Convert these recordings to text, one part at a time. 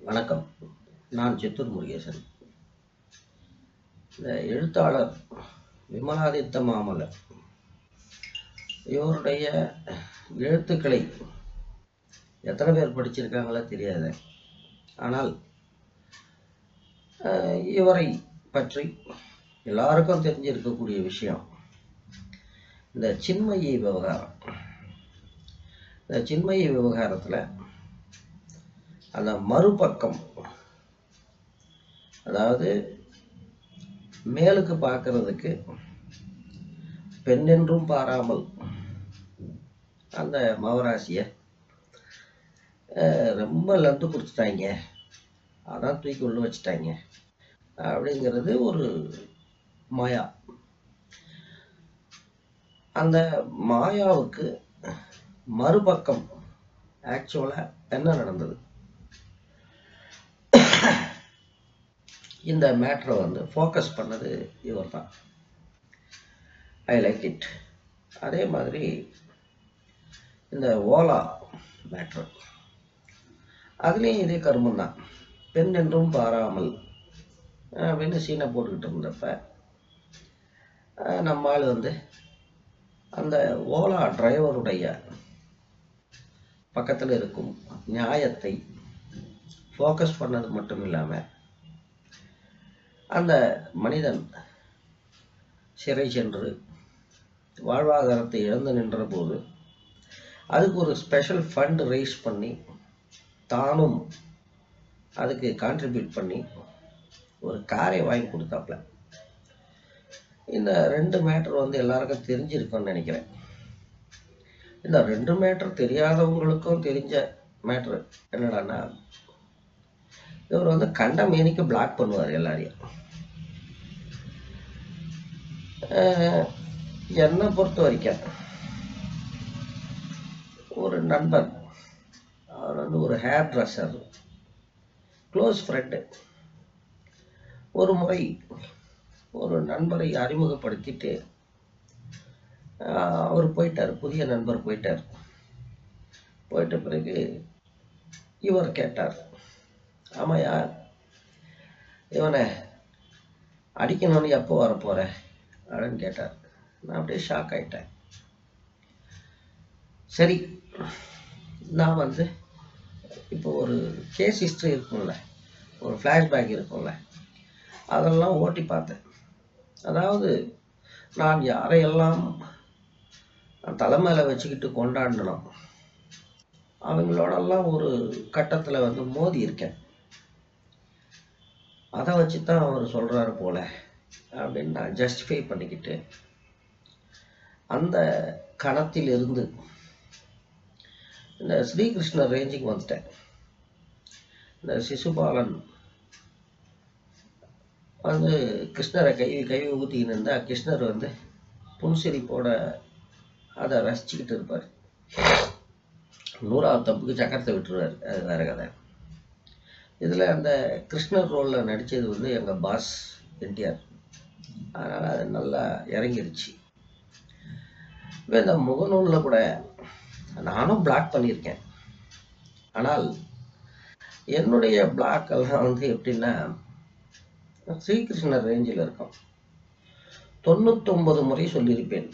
வணக்கம் நான் சித்தூர் முருகேசன் இந்த எழுத்தாளர் விமலாதித்த மாமல்லர் இவருடைய எழுத்துக்களை எத்தனை பேர் படிச்சிருக்காங்களோ தெரியாது ஆனால் அஹ், இவரை பற்றி எல்லாருக்கும் தெரிஞ்சிருக்கக்கூடிய விஷயம் இந்த சின்மயி விவகாரம் இந்த சின்மயி விவகாரத்தில் அந்த மறுபக்கம் அதாவது மேலுக்கு பார்க்கறதுக்கு பெண்ணென்றும் பாராமல் அந்த மவராசியை ரொம்ப லந்து கொடுத்துட்டாங்க அதான் தூக்கி உள்ள வச்சுட்டாங்க அப்படிங்கிறது ஒரு மாயா அந்த மாயாவுக்கு மறுபக்கம் ஆக்சுவலாக என்ன நடந்தது இந்த மேட்ரை வந்து ஃபோக்கஸ் பண்ணது இவர் தான் ஐ லைக் இட் அதே மாதிரி இந்த ஓலா மேட்ரு அதுலேயும் இதே கருமம் தான் பெண் என்றும் பாராமல் அப்படின்னு சீனை போட்டுக்கிட்டு இருந்தப்ப அஹ், நம்ம ஆள் வந்து அந்த ஓலா டிரைவருடைய பக்கத்தில் இருக்கும் நியாயத்தை ஃபோக்கஸ் பண்ணது மட்டும் இல்லாமல் அந்த மனிதன் சிறை சென்று வாழ்வாதாரத்தை இழந்து நின்ற போது அதுக்கு ஒரு ஸ்பெஷல் ஃபண்ட் ரைஸ் பண்ணி தானும் அதுக்கு கான்ட்ரிபியூட் பண்ணி ஒரு காரை வாங்கி கொடுத்தாப்புல இந்த ரெண்டு மேட்டர் வந்து எல்லாருக்கும் தெரிஞ்சிருக்கும்னு நினைக்கிறேன் இந்த ரெண்டு மேட்டர் தெரியாதவங்களுக்கும் தெரிஞ்ச மேட்ரு என்னடான்னா இவர் வந்து கண்ட மேனிக்கு பிளாக் பண்ணுவார் எல்லாரையும் அஹ், என்னை பொறுத்த வரைக்கும் ஒரு நண்பர் அவர் வந்து ஒரு ஹேர் ட்ரெஸ்ஸர் க்ளோஸ் ஃப்ரெண்டு ஒரு முறை ஒரு நண்பரை அறிமுகப்படுத்திட்டு ஆஹ், அவர் போயிட்டார் புதிய நண்பர் போயிட்டார் போயிட்ட பிறகு இவர் கேட்டார் ஆமாயா இவனை அடிக்கணும்னு எப்போ வரப்போற அப்படின்னு கேட்டார் நான் அப்படியே ஷாக் ஆயிட்டேன் சரி நான் வந்து இப்போ ஒரு கேஸ் ஹிஸ்ட்ரி இருக்கும்ல ஒரு ஃப்ளாஷ்பேக் இருக்கும்ல அதெல்லாம் ஓட்டி பார்த்தேன் அதாவது நான் யாரையெல்லாம் தலைமையில் வச்சுக்கிட்டு கொண்டாடணும் அவங்களோடெல்லாம் ஒரு கட்டத்தில் வந்து மோதி இருக்கேன் அதை வச்சு தான் அவர் சொல்கிறாரு போல அப்படின்னு நான் ஜஸ்டிஃபை பண்ணிக்கிட்டு அந்த கணத்தில் இருந்து இந்த ஸ்ரீகிருஷ்ணர் ரேஞ்சுக்கு வந்துட்டேன் இந்த சிசுபாலன் வந்து கிருஷ்ணரை கை கை ஊற்றிக்கின்னு இருந்தா கிருஷ்ணர் வந்து புன்சிரிப்போட அதை ரசிச்சுக்கிட்டு இருப்பார் நூறாவது தப்புக்கு சக்கரத்தை விட்டுருவார் அது வேற கதை இதில் அந்த கிருஷ்ணர் ரோலில் நடித்தது வந்து எங்கள் பாஸ் என்டிஆர் அதனால் அது நல்லா இறங்கிருச்சு இப்போ இந்த முகநூலில் கூட நானும் பிளாக் பண்ணியிருக்கேன் ஆனால் என்னுடைய பிளாக் எல்லாம் வந்து எப்படின்னா ஸ்ரீகிருஷ்ணர் ரேஞ்சில் இருக்கும் தொண்ணூத்தொன்பது முறை சொல்லியிருப்பேன்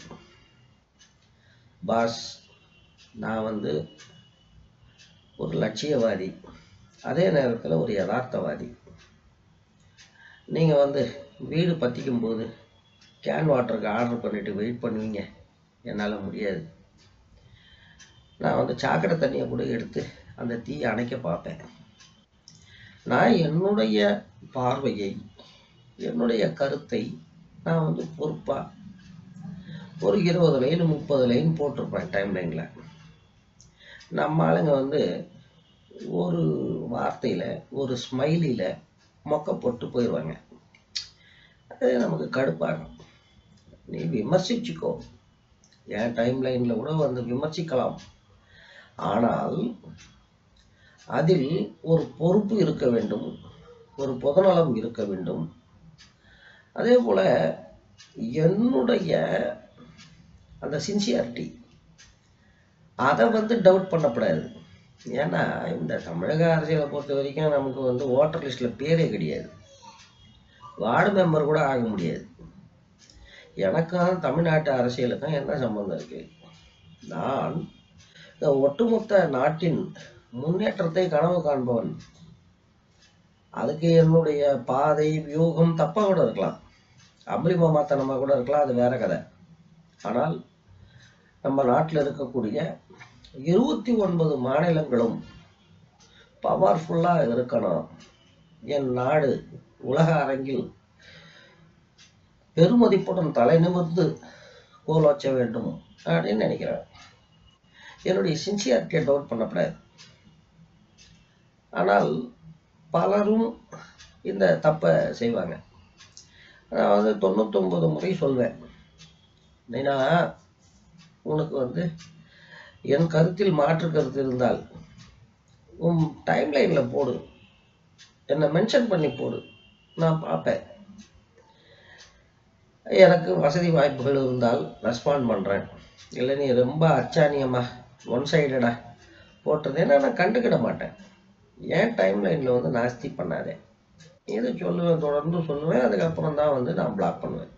பாஸ் நான் வந்து ஒரு லட்சியவாதி அதே நேரத்தில் ஒரு யதார்த்தவாதி நீங்கள் வந்து வீடு பற்றிக்கும் போது கேன் வாட்டருக்கு ஆர்டர் பண்ணிவிட்டு வெயிட் பண்ணுவீங்க என்னால் முடியாது நான் வந்து சாக்கடை தண்ணியை கூட எடுத்து அந்த தீயை அணைக்க பார்ப்பேன் நான் என்னுடைய பார்வையை என்னுடைய கருத்தை நான் வந்து பொறுப்பாக ஒரு இருபது லைன் முப்பது லைன் போட்டிருப்பேன் டைம் லைனில் நம்ம ஆளுங்க வந்து ஒரு வார்த்தையில் ஒரு ஸ்மைலியில் மொக்க போட்டு போயிடுவாங்க அது நமக்கு கடுப்பாகும் நீ விமர்சிச்சுக்கோ என் டைம் லைனில் கூட வந்து விமர்சிக்கலாம் ஆனால் அதில் ஒரு பொறுப்பு இருக்க வேண்டும் ஒரு பொதுநலம் இருக்க வேண்டும் அதே போல் என்னுடைய அந்த சின்சியாரிட்டி அதை வந்து டவுட் பண்ணக்கூடாது ஏன்னா இந்த தமிழக அரசியலை பொறுத்த வரைக்கும் நமக்கு வந்து ஓட்டர் லிஸ்ட்டில் பேரே கிடையாது வார்டு மெம்பர் கூட ஆக முடியாது எனக்கும் தமிழ்நாட்டு அரசியலுக்கும் என்ன சம்பந்தம் இருக்கு நான் இந்த ஒட்டுமொத்த நாட்டின் முன்னேற்றத்தை கனவு காண்பவன் அதுக்கு என்னுடைய பாதை வியூகம் தப்பாக கூட இருக்கலாம் அம்பளிமாமாத்தனமாக கூட இருக்கலாம் அது வேற கதை ஆனால் நம்ம நாட்டில் இருக்கக்கூடிய இருபத்தி ஒன்பது மாநிலங்களும் பவர்ஃபுல்லாக இருக்கணும் என் நாடு உலக அரங்கில் பெருமதிப்புடன் தலை நிமிர்ந்து கோலோச்ச வேண்டும் அப்படின்னு நினைக்கிறேன் என்னுடைய சின்சியாரிட்டியை டவுட் பண்ணக்கூடாது ஆனால் பலரும் இந்த தப்பை செய்வாங்க நான் வந்து தொண்ணூத்தொம்பது முறை சொல்வேன் ஏன்னா உனக்கு வந்து என் கருத்தில் மாற்று கருத்து இருந்தால் உன் டைம் லைனில் போடு என்னை மென்ஷன் பண்ணி போடு நான் பார்ப்பேன் எனக்கு வசதி வாய்ப்புகள் இருந்தால் ரெஸ்பாண்ட் பண்ணுறேன் இல்லை நீ ரொம்ப அச்சானியமா ஒன் சைடடா போட்டதேன்னா நான் கண்டுக்கிட மாட்டேன் ஏன் டைம் லைனில் வந்து நாஸ்தி பண்ணாதே இது சொல்லுவேன் தொடர்ந்து சொல்லுவேன் அதுக்கப்புறம் தான் வந்து நான் பிளாக் பண்ணுவேன்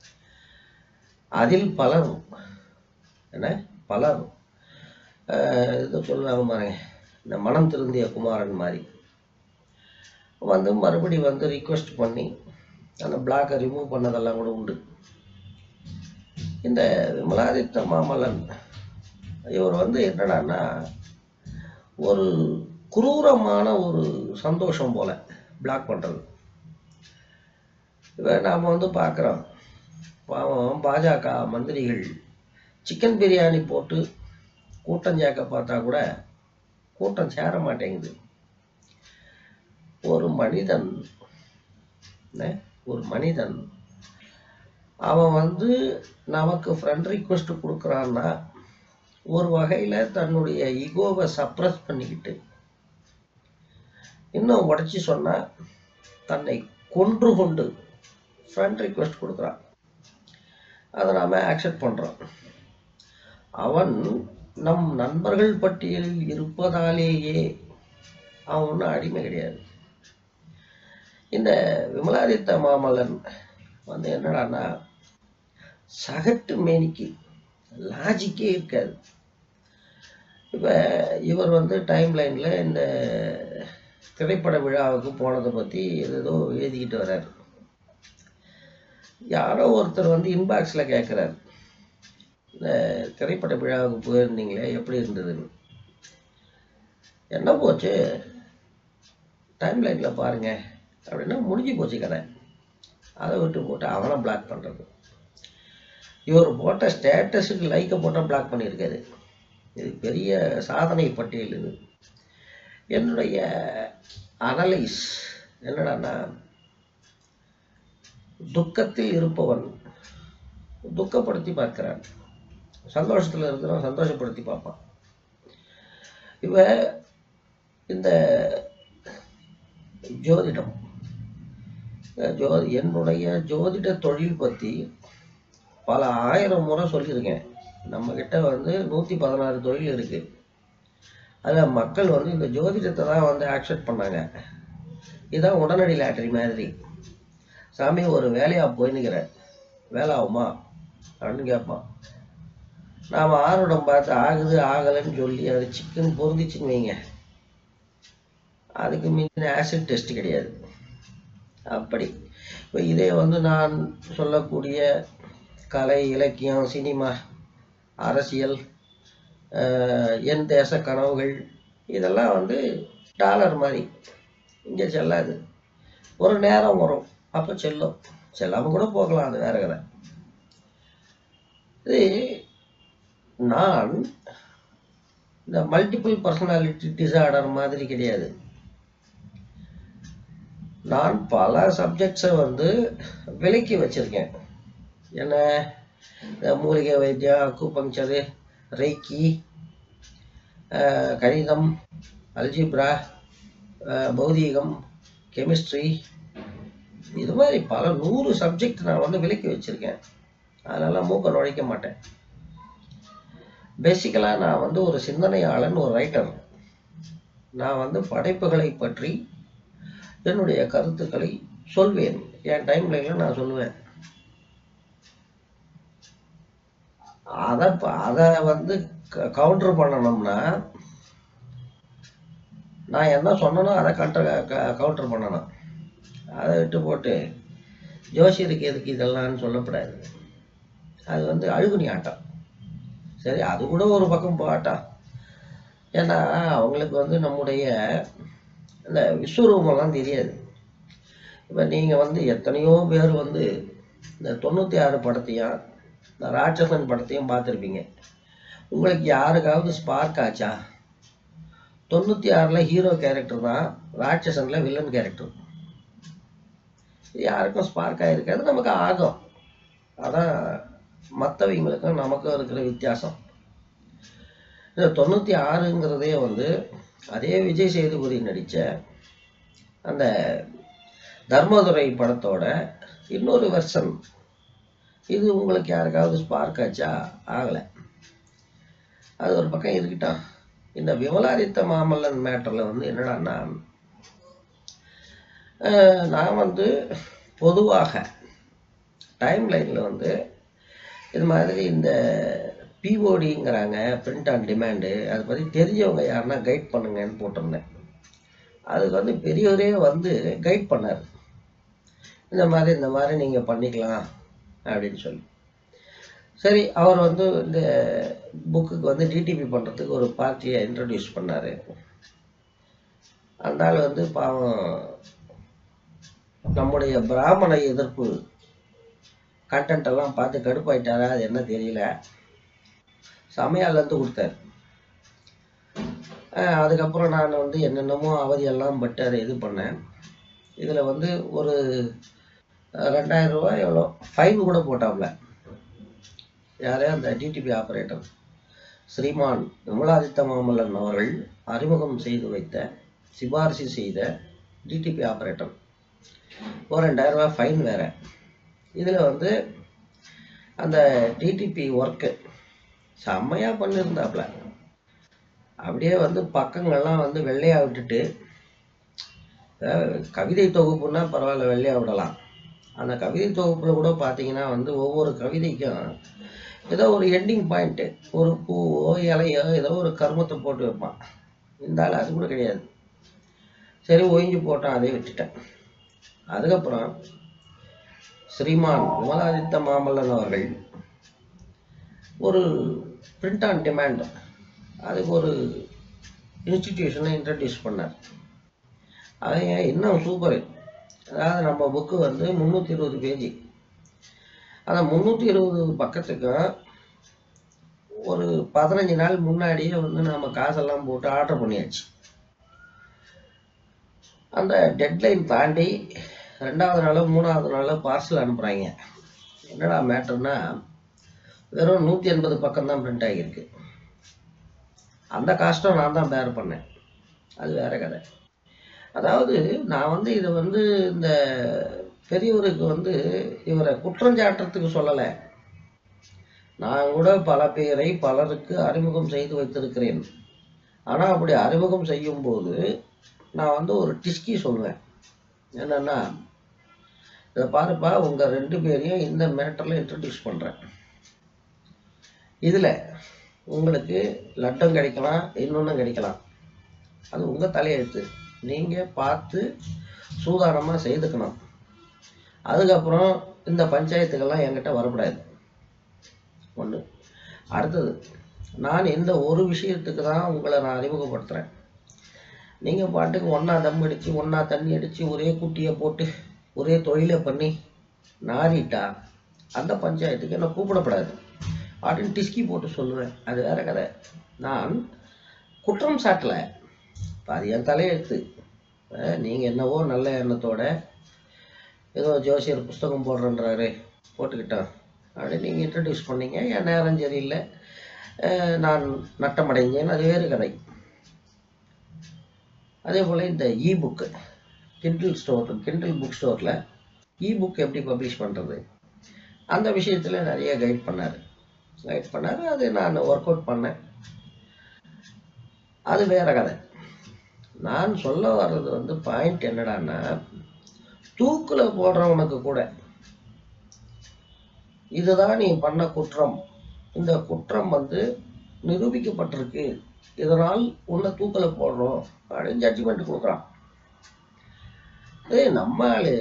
அதில் பலரும் என்ன பலரும் ஆஹ் இது சொல்லுவாங்க பாருங்க இந்த மனம் திருந்திய குமாரன் மாதிரி வந்து மறுபடி வந்து ரிக்வெஸ்ட் பண்ணி அந்த பிளாக்கை ரிமூவ் பண்ணதெல்லாம் கூட உண்டு இந்த விமலாதித்த மாமல்லன் இவர் வந்து என்னடான்னா ஒரு குரூரமான ஒரு சந்தோஷம் போல பிளாக் பண்ணுறது இப்போ நாம் வந்து பார்க்குறோம் பாவம் பாஜக மந்திரிகள் சிக்கன் பிரியாணி போட்டு கூட்டம் சேர்க்க பார்த்தா கூட கூட்டம் சேர மாட்டேங்குது ஒரு மனிதன் என்ன? ஒரு மனிதன் அவன் வந்து நமக்கு ஃப்ரெண்ட் ரிக்வெஸ்ட் கொடுக்குறான்னா ஒரு வகையில் தன்னுடைய ஈகோவை சப்ரஸ் பண்ணிக்கிட்டு இன்னும் உடச்சி சொன்னா தன்னை கொன்று கொண்டு ஃப்ரெண்ட் ரிக்வெஸ்ட் கொடுக்குறான் அதை நாம் ஆக்செப்ட் பண்ணுறோம் அவன் நம் நண்பர்கள் பட்டியலில் இருப்பதாலேயே அவன் ஒன்றும் அடிமை கிடையாது இந்த விமலாதித்த மாமல்லன் வந்து என்னடான்னா சகட்டு மேனிக்கு லாஜிக்கே இருக்காது இப்போ இவர் வந்து டைம் லைனில் இந்த திரைப்பட விழாவுக்கு போனதை பற்றி ஏதோ எழுதிக்கிட்டு வர்றாரு யாரோ ஒருத்தர் வந்து இன்பாக்ஸில் கேட்குறாரு இந்த திரைப்பட விழாவுக்கு போயிருந்தீங்களே எப்படி இருந்ததுன்னு என்ன போச்சு டைம் லைனில் பாருங்க அப்படின்னா முடிஞ்சு போச்சு கதை அதை விட்டு போட்டு அவனை பிளாக் பண்ணுறது இவர் போட்ட ஸ்டேட்டஸுக்கு லைக்கை போட்டால் பிளாக் பண்ணியிருக்காரு இது பெரிய சாதனை பட்டியல் இது என்னுடைய அனலைஸ் என்னடான்னா துக்கத்தில் இருப்பவன் துக்கப்படுத்தி பார்க்கிறான் சந்தோஷத்தில் இருக்கிறவன் சந்தோஷப்படுத்தி பார்ப்பான் இவ இந்த ஜோதிடம் இந்த ஜோதி என்னுடைய ஜோதிட தொழில் பற்றி பல ஆயிரம் முறை சொல்லியிருக்கேன் நம்ம கிட்ட வந்து நூற்றி பதினாறு தொழில் இருக்கு அதில் மக்கள் வந்து இந்த ஜோதிடத்தை தான் வந்து ஆக்செப்ட் பண்ணாங்க இதான் உடனடி லாட்டரி மாதிரி சாமி ஒரு வேலையாக போயின்னுக்கிறேன் வேலை ஆகுமா அப்படின்னு கேட்பான் நாம் ஆர்வடம் பார்த்து ஆகுது ஆகலைன்னு சொல்லி அது சிக்கன் பொருந்திச்சுன்னு வைங்க அதுக்கு மீன் ஆசிட் டெஸ்ட் கிடையாது அப்படி இப்போ இதே வந்து நான் சொல்லக்கூடிய கலை இலக்கியம் சினிமா அரசியல் ஆஹ், என் தேச கனவுகள் இதெல்லாம் வந்து டாலர் மாதிரி இங்கே செல்லாது ஒரு நேரம் வரும் அப்போ செல்லும் செல்லாமல் கூட போகலாம் அது வேற கதை இது நான் இந்த மல்டிபிள் பர்சனாலிட்டி டிசார்டர் மாதிரி கிடையாது நான் பல சப்ஜெக்ட்ஸை வந்து விலக்கி வச்சிருக்கேன் என்ன இந்த மூலிகை வைத்தியம் அக்குபங்சரு ரெய்க்கி அஹ், கணிதம் அல்ஜிப்ரா அஹ், பௌதீகம் கெமிஸ்ட்ரி இது மாதிரி பல நூறு சப்ஜெக்ட் நான் வந்து விலக்கி வச்சிருக்கேன் அதனால மூக்க நுழைக்க மாட்டேன் பேசிக்கலாக நான் வந்து ஒரு சிந்தனையாளன் ஒரு ரைட்டர் நான் வந்து படைப்புகளை பற்றி என்னுடைய கருத்துக்களை சொல்வேன் என் டைம் லைனில் நான் சொல்லுவேன் அதை ப- அதை வந்து கவுண்டர் பண்ணணும்னா நான் என்ன சொன்னனோ அதை கண்ட்ர கவுண்டர் பண்ணணும் அதை விட்டு போட்டு ஜோசியருக்கு எதுக்கு இதெல்லாம்னு சொல்லக்கூடாது அது வந்து அழுகுனி ஆட்டம் சரி அது கூட ஒரு பக்கம் போகட்டும் ஏன்னா அவங்களுக்கு வந்து நம்முடைய இந்த விஸ்வரூபம்லாம் தெரியாது இப்போ நீங்கள் வந்து எத்தனையோ பேர் வந்து இந்த தொண்ணூற்றி ஆறு படத்தையும் இந்த ராட்சசன் படத்தையும் பார்த்துருப்பீங்க உங்களுக்கு யாருக்காவது ஸ்பார்க் ஆச்சா தொண்ணூற்றி ஆறில் ஹீரோ கேரக்டர் தான் ராட்சசனில் வில்லன் கேரக்டர் யாருக்கும் ஸ்பார்க் ஆகிருக்காது நமக்கு ஆகும் அதான் மற்றவங்களுக்கும் நமக்கும் இருக்கிற வித்தியாசம் இந்த தொண்ணூற்றி ஆறுங்கிறதே வந்து அதே விஜய் சேதுபதி நடித்த அந்த தர்மதுரை படத்தோட இன்னொரு வெர்ஷன் இது உங்களுக்கு யாருக்காவது ஸ்பார்க் ஆச்சா ஆகலை அது ஒரு பக்கம் இருக்கட்டும் இந்த விமலாதித்த மாமல்லன் மேட்டரில் வந்து என்னடான்னா அஹ், நான் வந்து பொதுவாக டைம் லைனில் வந்து இது மாதிரி இந்த பிஓடிங்கிறாங்க பிரிண்ட் ஆன் டிமாண்டு அதை பற்றி தெரிஞ்சவங்க யாருன்னா கைட் பண்ணுங்கன்னு போட்டிருந்தேன் அதுக்கு வந்து பெரியவரே வந்து கைட் பண்ணார் இந்த மாதிரி இந்த மாதிரி நீங்கள் பண்ணிக்கலாம் அப்படின்னு சொல்லி சரி அவர் வந்து இந்த புக்குக்கு வந்து டிடிபி பண்ணுறதுக்கு ஒரு பார்ட்டியை இன்ட்ரடியூஸ் பண்ணார் அந்த ஆள் வந்து பாவம் நம்முடைய பிராமண எதிர்ப்பு கண்டென்ட் எல்லாம் பார்த்து கடுப்பாயிட்டாரா அது என்ன தெரியல சமையல்லேருந்து கொடுத்தாரு அஹ் அதுக்கப்புறம் நான் வந்து என்னென்னமோ அவதியெல்லாம் பட்டு அதை இது பண்ணேன் இதில் வந்து ஒரு அஹ், ரெண்டாயிரம் ரூபாய் எவ்வளோ ஃபைன் கூட போட்டாப்ல யாரே அந்த டிடிபி ஆப்ரேட்டர் ஸ்ரீமான் விமலாதித்த மாமல்லன் அவர்கள் அறிமுகம் செய்து வைத்த சிபாரிசு செய்த டிடிபி ஆப்ரேட்டர் ஒரு ரெண்டாயிரம் ரூபாய் ஃபைன் வேற இதில் வந்து அந்த டிடிபி ஒர்க்கு செம்மையாக பண்ணியிருந்தாப்புல அப்படியே வந்து பக்கங்கள்லாம் வந்து வெள்ளையா விட்டுட்டு அஹ், கவிதை தொகுப்புன்னா பரவாயில்ல வெள்ளையா விடலாம் அந்த கவிதை தொகுப்பில் கூட பார்த்தீங்கன்னா வந்து ஒவ்வொரு கவிதைக்கும் ஏதோ ஒரு எண்டிங் பாயிண்ட்டு ஒரு பூவோ இலையோ ஏதோ ஒரு கருமத்தை போட்டு வைப்பான் இந்த ஆள் அது கூட கிடையாது சரி ஒழிஞ்சு போட்டான் அதை விட்டுட்டேன் அதுக்கப்புறம் ஸ்ரீமான் விமலாதித்த மாமல்லன் அவர்கள் ஒரு பிரிண்ட் ஆன் டிமாண்ட் அதுக்கு ஒரு இன்ஸ்டிடியூஷனை இன்ட்ரடியூஸ் பண்ணார் அது இன்னும் சூப்பர் அதாவது நம்ம புக்கு வந்து முந்நூற்றி இருபது பேஜி அந்த முந்நூற்றி இருபது பக்கத்துக்கும் ஒரு பதினஞ்சு நாள் முன்னாடியே வந்து நம்ம காசெல்லாம் போட்டு ஆர்டர் பண்ணியாச்சு அந்த டெட்லைன் தாண்டி ரெண்டாவது நாளோ மூணாவது நாளோ பார்சல் அனுப்புகிறாங்க என்னடா மேட்டர்னா வெறும் நூற்றி எண்பது பக்கம் தான் பிரிண்ட் ஆகியிருக்கு அந்த காஸ்ட்டும் நான் தான் பேர் பண்ணேன் அது வேற கதை அதாவது நான் வந்து இதை வந்து இந்த பெரியவருக்கு வந்து இவரை குற்றஞ்சாட்டுறதுக்கு சொல்லலை நான் கூட பல பேரை பலருக்கு அறிமுகம் செய்து வைத்திருக்கிறேன் ஆனால் அப்படி அறிமுகம் செய்யும்போது நான் வந்து ஒரு டிஸ்கி சொல்லுவேன் என்னன்னா இதை பாருப்பா உங்கள் ரெண்டு பேரையும் இந்த மேட்டரில் இன்ட்ரடியூஸ் பண்ணுறேன் இதில் உங்களுக்கு லட்டம் கிடைக்கலாம் இன்னொன்றும் கிடைக்கலாம் அது உங்கள் தலையெழுத்து நீங்கள் பார்த்து சூதானமாக செய்துக்கணும் அதுக்கப்புறம் இந்த பஞ்சாயத்துக்கெல்லாம் என்கிட்ட வரக்கூடாது ஒன்று அடுத்தது நான் இந்த ஒரு விஷயத்துக்கு தான் உங்களை நான் அறிமுகப்படுத்துகிறேன் நீங்கள் பாட்டுக்கு ஒன்றா தம் அடித்து ஒன்றா தண்ணி அடித்து ஒரே குட்டியை போட்டு ஒரே தொழிலை பண்ணி நாரிட்டா அந்த பஞ்சாயத்துக்கு என்ன கூப்பிடப்படாது அப்படின்னு டிஸ்கி போட்டு சொல்லுவேன் அது வேற கதை நான் குற்றம் சாட்டலை அது என் தலையெழுத்து நீங்கள் என்னவோ நல்ல எண்ணத்தோட ஏதோ ஜோசியர் புஸ்தகம் போடுறேன்றாரு போட்டுக்கிட்டோம் அப்படின்னு நீங்கள் இன்ட்ரடியூஸ் பண்ணீங்க என் நேரம் சரியில்லை அஹ் நான் நட்டமடைஞ்சேன் அது வேறு கதை அதே போல் இந்த e book Kindle store Kindle book ஸ்டோரில் இ புக் எப்படி பப்ளிஷ் பண்ணுறது அந்த விஷயத்தில் நிறைய கைட் பண்ணார் கைட் பண்ணார் அது நான் ஒர்க் அவுட் பண்ணேன் அது வேற கதை நான் சொல்ல வர்றது வந்து பாயிண்ட் என்னடான்னா தூக்குல போடுறவனுக்கு கூட இதுதான் நீ பண்ண குற்றம் இந்த குற்றம் வந்து நிரூபிக்கப்பட்டிருக்கு இதனால் உன்னை தூக்கல போடுறோம் அப்படின்னு ஜட்ஜ்மெண்ட் கொடுக்குறான் ஏய் நம்ம ஆளு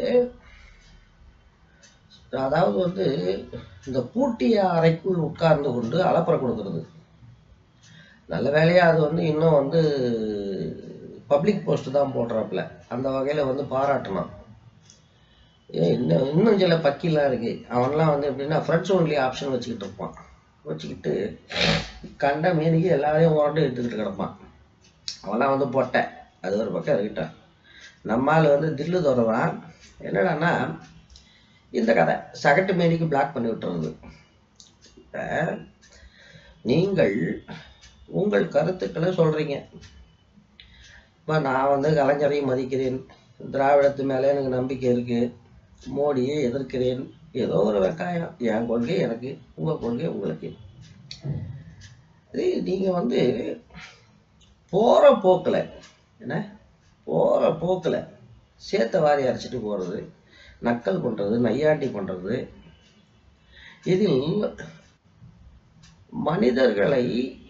அதாவது வந்து இந்த பூட்டிய அறைக்குள் உட்கார்ந்து கொண்டு அலப்பறை கொடுக்கறது நல்ல வேலையா அது வந்து இன்னும் வந்து பப்ளிக் போஸ்ட் தான் போடுறாப்புல அந்த வகையில வந்து பாராட்டணும் ஏன் இன்னும் இன்னும் சில பக்கிலாம் இருக்கு அவன்லாம் வந்து எப்படின்னா ஃப்ரெண்ட்ஸ் ஒன்லி ஆப்ஷன் வச்சுக்கிட்டு இருப்பான் வச்சுக்கிட்டு கண்ட மீனுக்கு எல்லாரையும் உரண்டு எடுத்துக்கிட்டு கிடப்பான் அவன்லாம் வந்து பொட்டை அது ஒரு பக்கம் இருக்கட்டும் நம்மால் வந்து தில்லு துறதான் என்னடான்னா இந்த கதை சகட்டு மேனிக்கு பிளாக் பண்ணி விட்டுறது இப்ப நீங்கள் உங்கள் கருத்துக்களை சொல்றீங்க இப்போ நான் வந்து கலைஞரையும் மதிக்கிறேன் திராவிடத்து மேலே எனக்கு நம்பிக்கை இருக்கு மோடியை எதிர்க்கிறேன் ஏதோ ஒரு வெங்காயம் என் கொள்கை எனக்கு உங்கள் கொள்கை உங்களுக்கு இது நீங்கள் வந்து போகிற போக்கில் என்ன போகிற போக்கில் சேத்த வாரி அரைச்சிட்டு போகிறது நக்கல் பண்ணுறது நையாண்டி பண்ணுறது இதில் மனிதர்களை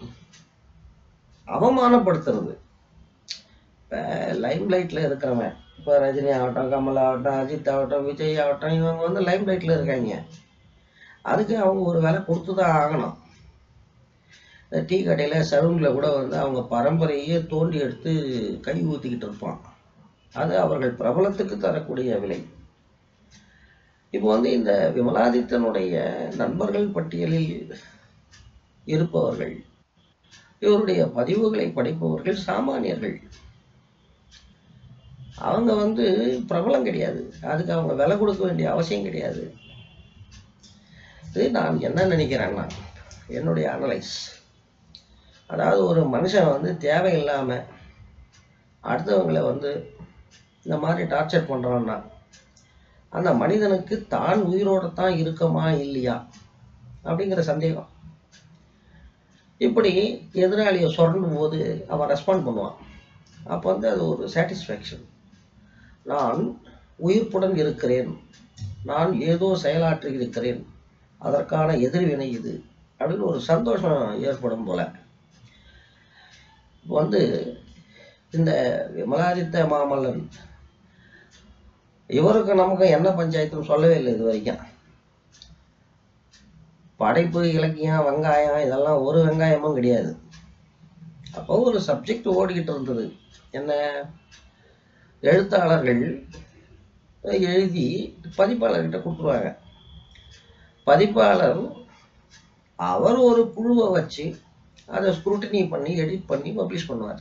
அவமானப்படுத்துறது இப்போ லைம் லைட்டில் இருக்கிறவன் இப்போ ரஜினி ஆகட்டும் கமல் ஆகட்டும் அஜித் ஆகட்டும் விஜய் ஆகட்டும் இவங்க வந்து லைம் லைட்டில் இருக்காங்க அதுக்கு அவங்க ஒரு வேலை கொடுத்து தான் ஆகணும் இந்த டீ கடையில் சலூனில் கூட வந்து அவங்க பரம்பரையே தோண்டி எடுத்து கை ஊற்றிக்கிட்டு இருப்பான் அது அவர்கள் பிரபலத்துக்கு தரக்கூடிய விலை இப்போ வந்து இந்த விமலாதித்தனுடைய நண்பர்கள் பட்டியலில் இருப்பவர்கள் இவருடைய பதிவுகளை படிப்பவர்கள் சாமானியர்கள் அவங்க வந்து பிரபலம் கிடையாது அதுக்கு அவங்க விலை கொடுக்க வேண்டிய அவசியம் கிடையாது இது நான் என்ன நினைக்கிறேன்னா என்னுடைய அனலைஸ் அதாவது ஒரு மனுஷன் வந்து தேவையில்லாம அடுத்தவங்களை வந்து இந்த மாதிரி டார்ச்சர் பண்றான்னா அந்த மனிதனுக்கு தான் உயிரோட தான் இருக்கமா இல்லையா அப்படிங்கிற சந்தேகம் இப்படி எதிராளியை சுரண்டும் போது அவன் ரெஸ்பாண்ட் பண்ணுவான் அப்போ வந்து அது ஒரு சாட்டிஸ்ஃபேக்ஷன் நான் உயிர்ப்புடன் இருக்கிறேன் நான் ஏதோ செயலாற்றி இருக்கிறேன் அதற்கான எதிர்வினை இது அப்படின்னு ஒரு சந்தோஷம் ஏற்படும் போல இப்போ வந்து இந்த விமலாதித்த மாமல்லன் இவருக்கு நமக்கு என்ன பஞ்சாயத்துன்னு சொல்லவே இல்லை இது வரைக்கும் படைப்பு இலக்கியம் வெங்காயம் இதெல்லாம் ஒரு வெங்காயமும் கிடையாது அப்போ ஒரு சப்ஜெக்ட் ஓடிக்கிட்டு இருந்தது என்ன எழுத்தாளர்கள் எழுதி பதிப்பாளர்கிட்ட கொடுத்துருவாங்க பதிப்பாளர் அவர் ஒரு குழுவை வச்சு அதை ஸ்க்ரூட்டினி பண்ணி எடிட் பண்ணி பப்ளிஷ் பண்ணுவார்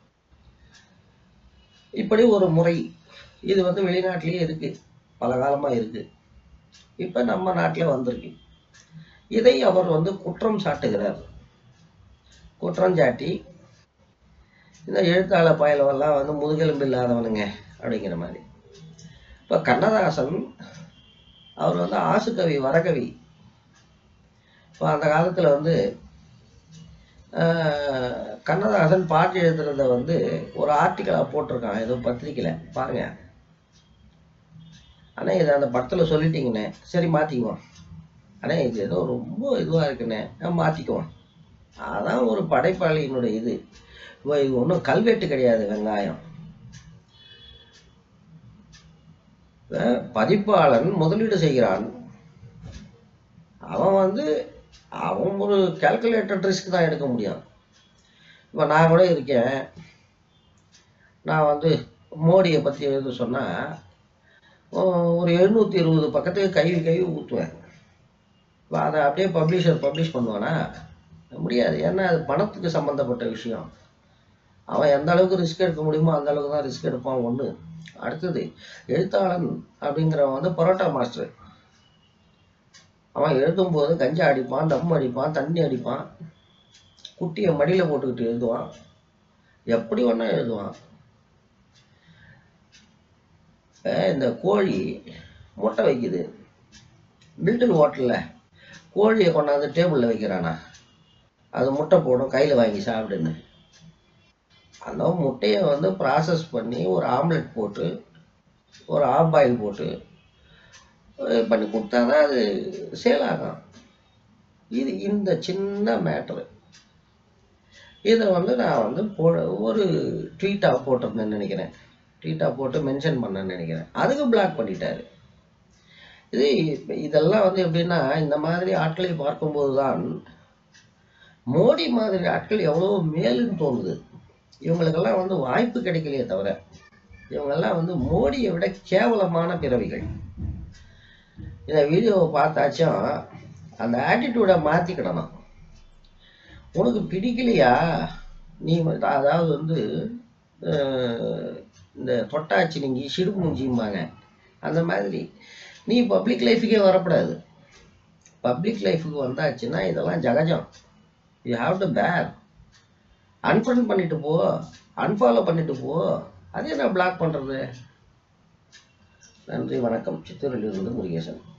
இப்படி ஒரு முறை இது வந்து வெளிநாட்டிலேயே இருக்கு பல காலமா இருக்கு இப்ப நம்ம நாட்டில் வந்திருக்கு இதை அவர் வந்து குற்றம் சாட்டுகிறார் குற்றம் சாட்டி இந்த எழுத்தாளர் பயலவெல்லாம் வந்து முதுகெலும்பு இல்லாதவனுங்க அப்படிங்கிற மாதிரி இப்போ கண்ணதாசன் அவர் வந்து ஆசுகவி வரகவி இப்போ அந்த காலத்தில் வந்து ஆஹ், கண்ணதாசன் பாட்டு எழுதுறத வந்து ஒரு ஆர்டிக்கலாக போட்டிருக்கான் ஏதோ பத்திரிக்கையில் பாருங்க ஆனால் இதை அந்த படத்தில் சொல்லிட்டீங்கண்ணே சரி மாற்றிக்குவோம் அண்ணே இது ஏதோ ரொம்ப இதுவாக இருக்குண்ணே நான் மாற்றிக்குவோம் அதான் ஒரு படைப்பாளியினுடைய இது இப்போ இது ஒன்றும் கல்வெட்டு கிடையாது வெங்காயம் இப்ப பதிப்பாளன் முதலீடு செய்கிறான் அவன் வந்து அவன் ஒரு கால்குலேட்டட் ரிஸ்க் தான் எடுக்க முடியும் இப்போ நான் கூட இருக்கேன் நான் வந்து மோடியை பற்றி எழுத சொன்னால் ஒரு எழுநூற்றி இருபது பக்கத்துக்கு கை கை ஊற்றுவேன் இப்போ அதை அப்படியே பப்ளிஷர் பப்ளிஷ் பண்ணுவானா முடியாது ஏன்னா அது பணத்துக்கு சம்மந்தப்பட்ட விஷயம் அவன் எந்த அளவுக்கு ரிஸ்க் எடுக்க முடியுமோ அந்த அளவுக்கு தான் ரிஸ்க் எடுப்பான் ஒன்று அடுத்தது எழுத்தாளன் அப்படிங்கிறவன் வந்து பரோட்டா மாஸ்டர் அவன் எழுதும்போது கஞ்சா அடிப்பான் தம் அடிப்பான் தண்ணி அடிப்பான் குட்டியை மடியில் போட்டுக்கிட்டு எழுதுவான் எப்படி வேணா எழுதுவான் இப்ப இந்த கோழி முட்டை வைக்குது மில்டன் ஹோட்டலில் கோழியை கொண்டாந்து டேபிளில் வைக்கிறானா அது முட்டை போடும் கையில் வாங்கி சாப்பிடுன்னு அந்த முட்டையை வந்து ப்ராசஸ் பண்ணி ஒரு ஆம்லெட் போட்டு ஒரு ஆஃப் பாயில் போட்டு அஹ் பண்ணி கொடுத்தா தான் அது சேல் ஆகும் இது இந்த சின்ன மேட்ரு இதை வந்து நான் வந்து போ ஒரு ட்வீட்டாக போட்டிருந்தேன்னு நினைக்கிறேன் ட்வீட்டாக போட்டு மென்ஷன் பண்ணேன்னு நினைக்கிறேன் அதுக்கு பிளாக் பண்ணிட்டாரு இது இப்ப இதெல்லாம் வந்து எப்படின்னா இந்த மாதிரி ஆட்களை பார்க்கும்போது தான் மோடி மாதிரி ஆட்கள் எவ்வளோ மேலுன்னு தோணுது இவங்களுக்கெல்லாம் வந்து வாய்ப்பு கிடைக்கலையே தவிர இவங்கெல்லாம் வந்து மோடியை விட கேவலமான பிறவிகள் இந்த வீடியோவை பார்த்தாச்சும் அந்த ஆட்டிடியூடை மாற்றிக்கிடணும் உனக்கு பிடிக்கலையா நீ வந்து- அதாவது வந்து அஹ், இந்த தொட்டாச்சி நீங்கி சிடுப்பு மூஞ்சிம்பாங்க அந்த மாதிரி நீ பப்ளிக் லைஃபுக்கே வரக்கூடாது பப்ளிக் லைஃபுக்கு வந்தாச்சுன்னா இதெல்லாம் ஜகஜம் you have to bear unfriend பண்ணிட்டு போ அன்ஃபாலோ பண்ணிட்டு போ அது என்ன பிளாக் பண்ணுறது நன்றி வணக்கம் சித்தூரிலிருந்து முருகேசன்